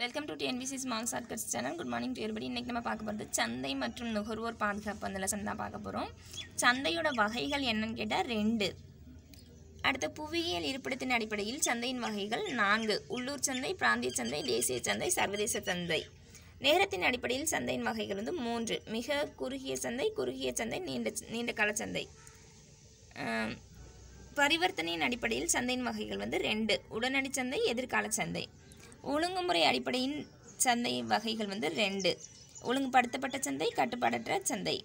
welcome to TNPSC small shortcuts channel good morning to everybody இன்றைக்கி நம்ம பார்க்க போகிறது சந்தை மற்றும் நுகர்வோர் பாதுகாப்பு அந்த லெசன் தான் பார்க்க போகிறோம் சந்தையோட வகைகள் என்னன்னு கேட்டால் ரெண்டு அடுத்த புவியியல் இருப்பிடத்தின் அடிப்படையில் சந்தையின் வகைகள் நான்கு உள்ளூர் சந்தை பிராந்திய சந்தை தேசிய சந்தை சர்வதேச சந்தை நேரத்தின் அடிப்படையில் சந்தையின் வகைகள் வந்து மூன்று மிக குறுகிய சந்தை குறுகிய சந்தை நீண்ட நீண்ட கால சந்தை ஆம், பரிவர்த்தனையின் அடிப்படையில் சந்தையின் வகைகள் வந்து ரெண்டு உடனடி சந்தை எதிர்கால சந்தை ஒழுங்குமுறை அடிப்படையின் சந்தை வகைகள் வந்து ரெண்டு ஒழுங்குபடுத்தப்பட்ட சந்தை கட்டுப்பாடற்ற சந்தை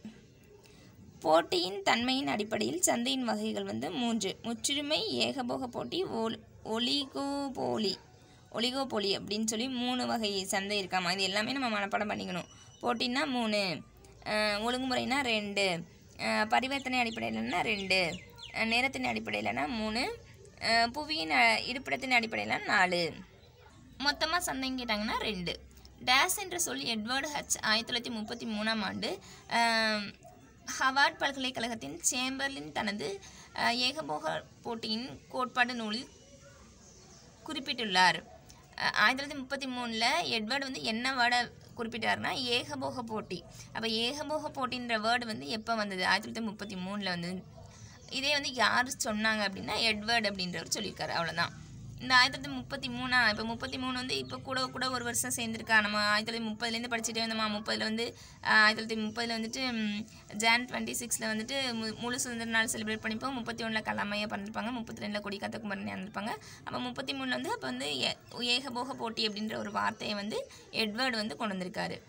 போட்டியின் தன்மையின் அடிப்படையில் சந்தையின் வகைகள் வந்து மூன்று முற்றுரிமை ஏகபோக போட்டி ஒல் ஒலிகோபோலி ஒலிகோபோலி அப்படின்னு சொல்லி மூணு வகை சந்தை இருக்காமா இது எல்லாமே நம்ம மனப்பாடம் பண்ணிக்கணும் போட்டின்னா மூணு அஹ், ஒழுங்குமுறைனா ரெண்டு அஹ், பரிவர்த்தனை அடிப்படையிலனா ரெண்டு அஹ், நேரத்தின் அடிப்படையிலனா மூணு அஹ், புவியின் அஹ், இருப்பிடத்தின் அடிப்படையில நாலு மொத்தமாக சந்தைன்னு கேட்டாங்கன்னா ரெண்டு டேஸ் என்ற சொல் எட்வர்டு ஹச் ஆயிரத்தி தொள்ளாயிரத்தி முப்பத்தி மூணாம் ஆண்டு ஆம், ஹவார்ட் பல்கலைக்கழகத்தின் சேம்பர்லின் தனது அஹ், ஏகபோக போட்டியின் கோட்பாடு நூலில் குறிப்பிட்டுள்ளார் அஹ், ஆயிரத்தி தொள்ளாயிரத்தி முப்பத்தி மூணில் எட்வர்டு வந்து என்ன வேர்டை குறிப்பிட்டாருன்னா ஏகபோக போட்டி அப்போ ஏகபோக போட்டின்ற வேர்டு வந்து எப்போ வந்தது ஆயிரத்தி தொள்ளாயிரத்தி முப்பத்தி மூணில் வந்து இதே வந்து யார் சொன்னாங்க அப்படின்னா எட்வர்ட் அப்படின்றவர் சொல்லியிருக்காரு அவ்வளோதான் இந்த ஆயிரத்தி தொள்ளாயிரத்தி முப்பத்தி மூணா இப்போ முப்பத்தி மூணு வந்து இப்போ கூட கூட ஒரு வருஷம் சேர்ந்துருக்கா நம்ம ஆயிரத்தி தொள்ளாயிரத்தி முப்பதுலேருந்து படிச்சுட்டே வந்தோமா முப்பதில் வந்து ஆஹ், ஆயிரத்தி தொள்ளாயிரத்தி முப்பதில் வந்துட்டு ம், ஜான் டுவெண்ட்டி சிக்ஸில் வந்துட்டு மு- முழு சுதந்திர நாள் செலிப்ரேட் பண்ணிப்போம் முப்பத்தி ஒன்றில் கலாமையாக பிறந்திருப்பாங்க முப்பத்தி ரெண்டில் கொடி கத்த குமரன் இறந்துருப்பாங்க அப்போ முப்பத்தி மூணில் வந்து அப்போ வந்து ஏ- ஏகபோக போட்டி அப்படின்ற ஒரு வார்த்தையை வந்து எட்வர்டு வந்து கொண்டு வந்திருக்காரு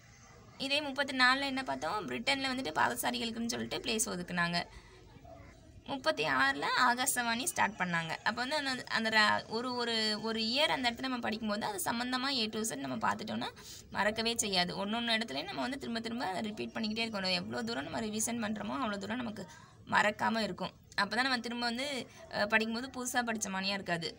இதே முப்பத்தி நாலில் என்ன பார்த்தோம் பிரிட்டனில் வந்துட்டு பாதசாரிகளுக்குன்னு சொல்லிட்டு பிளேஸ் ஒதுக்குனாங்க முப்பத்தி ஆறில் ஆகாசவாணி ஸ்டார்ட் பண்ணாங்க அப்போ வந்து அந்த அந்த ர- ஒரு ஒரு ஒரு இயர் அந்த இடத்துல நம்ம படிக்கும்போது அது சம்மந்தமாக ஏ டு செட் நம்ம பார்த்துட்டோம்னா மறக்கவே செய்யாது ஒன்று ஒன்று இடத்துலையும் நம்ம வந்து திரும்ப திரும்ப அதை ரிப்பீட் பண்ணிக்கிட்டே இருக்கணும் எவ்வளோ தூரம் நம்ம ரிவிஷன் பண்ணுறோமோ அவ்வளோ தூரம் நமக்கு மறக்காமல் இருக்கும் அப்போ தான் நம்ம திரும்ப வந்து அஹ், படிக்கும்போது புதுசாக படித்த மாதிரியா இருக்காது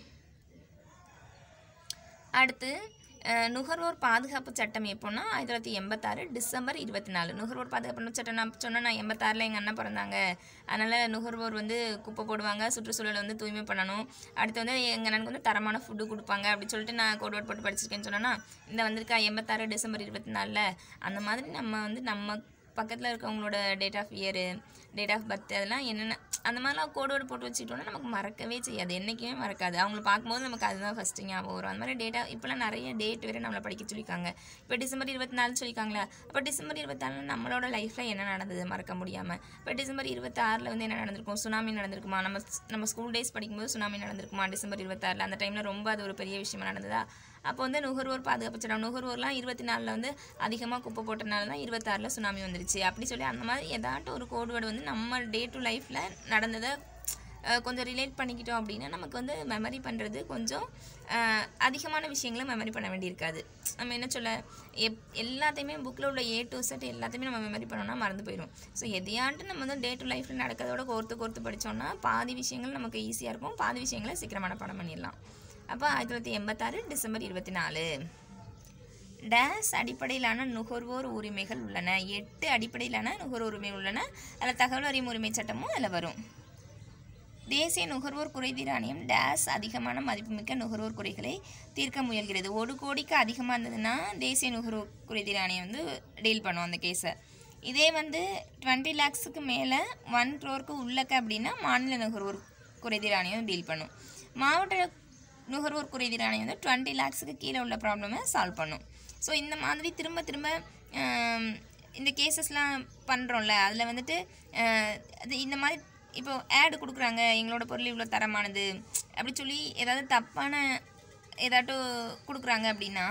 அடுத்து அஹ், நுகர்வோர் பாதுகாப்பு சட்டம் எப்போன்னா ஆயிரத்தி தொள்ளாயிரத்தி எண்பத்தாறு டிசம்பர் இருபத்தி நாலு நுகர்வோர் பாதுகாப்பு சட்டம் நான் சொன்னேன் நான் எண்பத்தாறில் எங்கள் அண்ணன் பிறந்தாங்க அதனால் நுகர்வோர் வந்து குப்பை போடுவாங்க சுற்றுச்சூழலை வந்து தூய்மை பண்ணணும் அடுத்து வந்து எங்கள் அண்ணனுக்கு வந்து தரமான ஃபுட்டு கொடுப்பாங்க அப்படி சொல்லிட்டு நான் கோட் வேர்ட் போட்டு படிச்சிருக்கேன்னு சொன்னேன்னா இந்த வந்திருக்கா எண்பத்தாறு டிசம்பர் இருபத்தி நாலில் அந்த மாதிரி நம்ம வந்து நம்ம பக்கத்தில் இருக்கவங்களோட date of year date of birth அதெல்லாம் என்னென்ன அந்த மாதிரிலாம் கோடோடு போட்டு வச்சுக்கிட்டோம்னா நமக்கு மறக்கவே செய்யாது என்றைக்குமே மறக்காது அவங்கள பார்க்கும்போது நமக்கு அதுதான் ஃபஸ்ட்டு ஞாபகம் வரும் அந்த மாதிரி டேட்டா இப்போலாம் நிறைய டேட் வேறு நம்மளை படிக்க சொல்லியிருக்காங்க இப்போ டிசம்பர் இருபத்தி நாலு சொல்லியிருக்காங்களா அப்போ டிசம்பர் இருபத்தாலு நம்மளோட லைஃப்பில் என்ன நடந்தது மறக்க முடியாமல் இப்போ டிசம்பர் இருபத்தாறில் வந்து என்ன நடந்திருக்கும் சுனாமி நடந்திருக்குமா நம்ம நம்ம ஸ்கூல் டேஸ் படிக்கும்போது சுனாமி நடந்திருக்குமா டிசம்பர் இருபத்தாறில் அந்த டைமில் ரொம்ப அது ஒரு பெரிய விஷயமா நடந்ததா அப்போ வந்து நுகர்வோர் பாதுகாப்பு சட்டம் நுகர்வோர்லாம் இருபத்தி நாலில் வந்து அதிகமாக குப்பை போட்டனால தான் இருபத்தாறில் சுனாமி வந்துருச்சு அப்படி சொல்லி அந்த மாதிரி ஏதாட்டும் ஒரு கோட் வேர்டு வந்து நம்ம டே டு லைஃப்பில் நடந்ததை அஹ், கொஞ்சம் ரிலேட் பண்ணிக்கிட்டோம் அப்படின்னா நமக்கு வந்து மெமரி பண்ணுறது கொஞ்சம் அஹ், அதிகமான விஷயங்களை மெமரி பண்ண வேண்டியிருக்காது நம்ம என்ன சொல்ல எப் எல்லாத்தையுமே புக்கில் உள்ள ஏ டு செட் எல்லாத்தையுமே நம்ம மெமரி பண்ணோம்னா மறந்து போயிடும் ஸோ எதையாட்டு நம்ம வந்து டே டு லைஃப்பில் நடக்கிறதோட கோர்த்து கோர்த்து படித்தோம்னா பாதி விஷயங்கள் நமக்கு ஈஸியாக இருக்கும் பாதி விஷயங்களை சீக்கிரமான படம் பண்ணிடலாம் அப்போ ஆயிரத்தி தொள்ளாயிரத்தி எண்பத்தாறு டிசம்பர் இருபத்தி நாலு டேஸ் அடிப்படையிலான நுகர்வோர் உரிமைகள் உள்ளன எட்டு அடிப்படையிலான நுகர்வோர் உரிமைகள் உள்ளன அதில் தகவல் அறியும் உரிமை சட்டமும் அதில் வரும் தேசிய நுகர்வோர் குறைதீர் ஆணையம் டேஸ் அதிகமான மதிப்புமிக்க நுகர்வோர் குறைகளை தீர்க்க முயல்கிறது ஒரு கோடிக்கு அதிகமாக இருந்ததுன்னா தேசிய நுகர்வோர் குறைதீர் ஆணையம் வந்து டீல் பண்ணும் அந்த கேஸை இதே வந்து டுவெண்ட்டி லேக்ஸுக்கு மேலே ஒன் க்ரோருக்கு உள்ளக்க அப்படின்னா மாநில நுகர்வோர் குறைதீர் ஆணையம் டீல் பண்ணும் மாவட்ட நுகர்வோர் குறைதீர் ஆணையம் வந்து டுவெண்ட்டி லேக்ஸுக்கு கீழே உள்ள ப்ராப்ளமை சால்வ் பண்ணும் ஸோ இந்த மாதிரி திரும்ப திரும்ப ஆம், இந்த கேசஸ்லாம் பண்ணுறோம்ல அதில் வந்துட்டு அஹ், அது இந்த மாதிரி இப்போ ஆடு கொடுக்குறாங்க எங்களோட பொருள் இவ்வளோ தரமானது அப்படி சொல்லி ஏதாவது தப்பான ஏதாட்டும் கொடுக்குறாங்க அப்படின்னா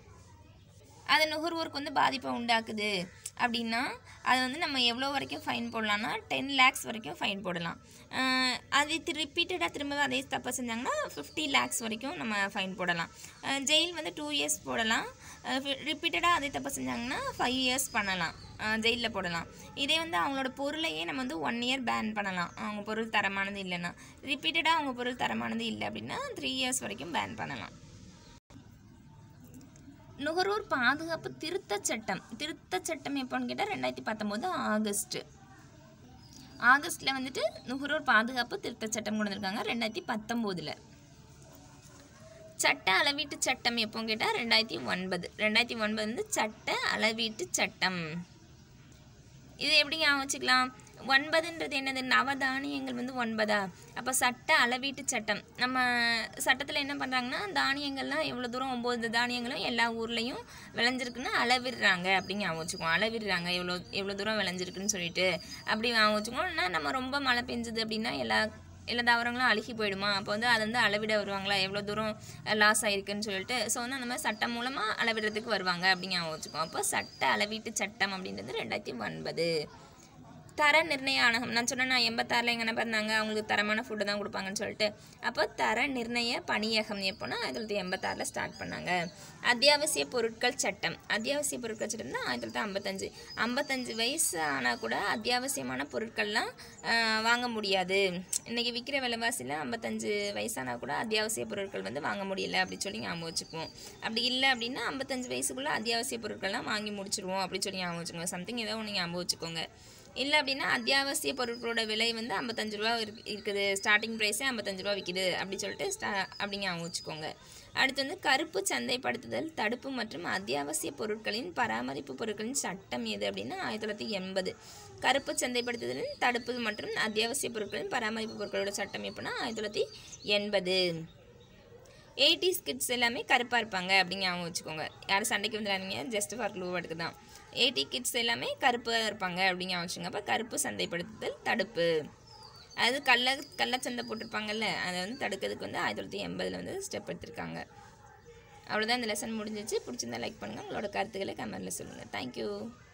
அது நுகர்வோருக்கு வந்து பாதிப்பை உண்டாக்குது அப்படின்னா அது வந்து நம்ம எவ்வளோ வரைக்கும் ஃபைன் போடலாம்னா டென் லேக்ஸ் வரைக்கும் ஃபைன் போடலாம் அஹ் அது ரிப்பீட்டடாக திரும்ப அதே தப்பை செஞ்சாங்கன்னா ஃபிஃப்டி லேக்ஸ் வரைக்கும் நம்ம ஃபைன் போடலாம் ஜெயில் வந்து டூ இயர்ஸ் போடலாம் ரிப்பீட்டடாக அதே தப்பை செஞ்சாங்கன்னா ஃபைவ் இயர்ஸ் பண்ணலாம் ஜெயிலில் போடலாம் இதே வந்து அவங்களோட பொருளையே நம்ம வந்து ஒன் இயர் பேன் பண்ணலாம் அவங்க பொருள் தரமானது இல்லைன்னா ரிப்பீட்டடாக அவங்க பொருள் தரமானது இல்லை அப்படின்னா த்ரீ இயர்ஸ் வரைக்கும் பேன் பண்ணலாம் நுகர்வோர் பாதுகாப்பு திருத்தச் சட்டம் திருத்தச் சட்டம் எப்போன்னு கேட்டால் ரெண்டாயிரத்தி பத்தொம்போது ஆகஸ்ட் ஆகஸ்ட்டில் வந்துட்டு நுகர்வோர் பாதுகாப்பு திருத்தச் சட்டம் கொண்டு வந்திருக்காங்க ரெண்டாயிரத்தி பத்தொம்போதில் சட்ட அளவீட்டு சட்டம் எப்போ கேட்டால் ரெண்டாயிரத்தி ஒன்பது ரெண்டாயிரத்தி ஒன்பது வந்து சட்ட அளவீட்டு சட்டம் இது எப்படி ஞாபகம் வச்சுக்கலாம் ஒன்பதுன்றது என்னது நவதானியங்கள் வந்து ஒன்பதா அப்போ சட்ட அளவீட்டு சட்டம் நம்ம சட்டத்தில் என்ன பண்ணுறாங்கன்னா தானியங்கள்லாம் எவ்வளோ தூரம் ஒம்பது தானியங்களும் எல்லா ஊர்லேயும் விளைஞ்சிருக்குன்னு அளவிடுறாங்க அப்படின்னு ஞாபகம் வச்சுக்குவோம் அளவிடுறாங்க எவ்வளோ எவ்வளோ தூரம் விளைஞ்சிருக்குன்னு சொல்லிட்டு அப்படி ஞாபகம் வச்சுக்குவோம் இல்லைன்னா நம்ம ரொம்ப மழை பெஞ்சுது அப்படின்னா எல்லா எல்லா தாவரங்களும் அழுகி போயிடுமா அப்போ வந்து அதை வந்து அளவிட வருவாங்களா எவ்வளோ தூரம் லாஸ் ஆயிருக்குன்னு சொல்லிட்டு ஸோ வந்து அந்த மாதிரி சட்டம் மூலமாக அளவிடுறதுக்கு வருவாங்க அப்படின்னு ஞாபகம் வச்சுக்கோம் அப்போ சட்ட அளவீட்டு சட்டம் அப்படின்றது ரெண்டாயிரத்தி ஒன்பது தர நிர்ணய ஆணையம் நான் சொன்னேன் நான் எண்பத்தாறில் எங்கே பிறந்தாங்க அவங்களுக்கு தரமான ஃபுட்டு தான் கொடுப்பாங்கன்னு சொல்லிட்டு அப்போ தர நிர்ணய பணியகம் எப்போனா ஆயிரத்தி தொள்ளாயிரத்தி எண்பத்தாறில் ஸ்டார்ட் பண்ணாங்க அத்தியாவசிய பொருட்கள் சட்டம் அத்தியாவசிய பொருட்கள் சட்டம் தான் ஆயிரத்தி தொள்ளாயிரத்தி ஐம்பத்தஞ்சு ஐம்பத்தஞ்சு வயசு ஆனால் கூட அத்தியாவசியமான பொருட்கள்லாம் ஆஹ், வாங்க முடியாது இன்றைக்கி விற்கிற விலைவாசியில் ஐம்பத்தஞ்சு வயசானா கூட அத்தியாவசிய பொருட்கள் வந்து வாங்க முடியல அப்படின்னு சொல்லி ஞாபகம் வச்சுக்குவோம் அப்படி இல்லை அப்படின்னா ஐம்பத்தஞ்சு வயசுக்குள்ளே அத்தியாவசிய பொருட்கள்லாம் வாங்கி முடிச்சிருவோம் அப்படின்னு சொல்லி ஞாபகம் வச்சுக்கோங்க சம்திங் ஏதோ ஒன்று ஞாபகம் வச்சுக்கோங்க இல்லை அப்படின்னா அத்தியாவசிய பொருட்களோட விலை வந்து ஐம்பத்தஞ்சு ரூபா இருக்கு இருக்குது ஸ்டார்டிங் ப்ரைஸே ஐம்பத்தஞ்சு ரூபா விற்கிது அப்படி சொல்லிட்டு ஸ்டா அப்படிங்க அவங்க வச்சுக்கோங்க அடுத்து வந்து கருப்பு சந்தைப்படுத்துதல் தடுப்பு மற்றும் அத்தியாவசிய பொருட்களின் பராமரிப்பு பொருட்களின் சட்டம் எது அப்படின்னா ஆயிரத்தி தொள்ளாயிரத்தி எண்பது கருப்பு சந்தைப்படுத்துதலின் தடுப்பு மற்றும் அத்தியாவசிய பொருட்களின் பராமரிப்பு பொருட்களோட சட்டம் எப்படின்னா ஆயிரத்தி தொள்ளாயிரத்தி எண்பது எயிட்டிஸ் கிட்ஸ் எல்லாமே கருப்பாக இருப்பாங்க அப்படிங்க அவங்க வச்சுக்கோங்க யாரும் சண்டைக்கு வந்துடாதீங்க ஜஸ்ட் ஃபார் க்ளூ எடுக்கு தான் எயிட்டி கிட்ஸ் எல்லாமே கருப்பாக இருப்பாங்க அப்படிங்க அவங்க வச்சுக்கோங்க அப்போ கருப்பு சந்தைப்படுத்துதல் தடுப்பு அது கள்ள கள்ளச்சந்தை போட்டிருப்பாங்கல்ல அதை வந்து தடுக்கிறதுக்கு வந்து ஆயிரத்தி தொள்ளாயிரத்தி எண்பதில் வந்து ஸ்டெப் எடுத்திருக்காங்க அவ்வளோதான் இந்த லெசன் முடிஞ்சிச்சு பிடிச்சிருந்தா லைக் பண்ணுங்கள் உங்களோட கருத்துக்களை கமெண்ட்டில் சொல்லுங்கள் தேங்க்யூ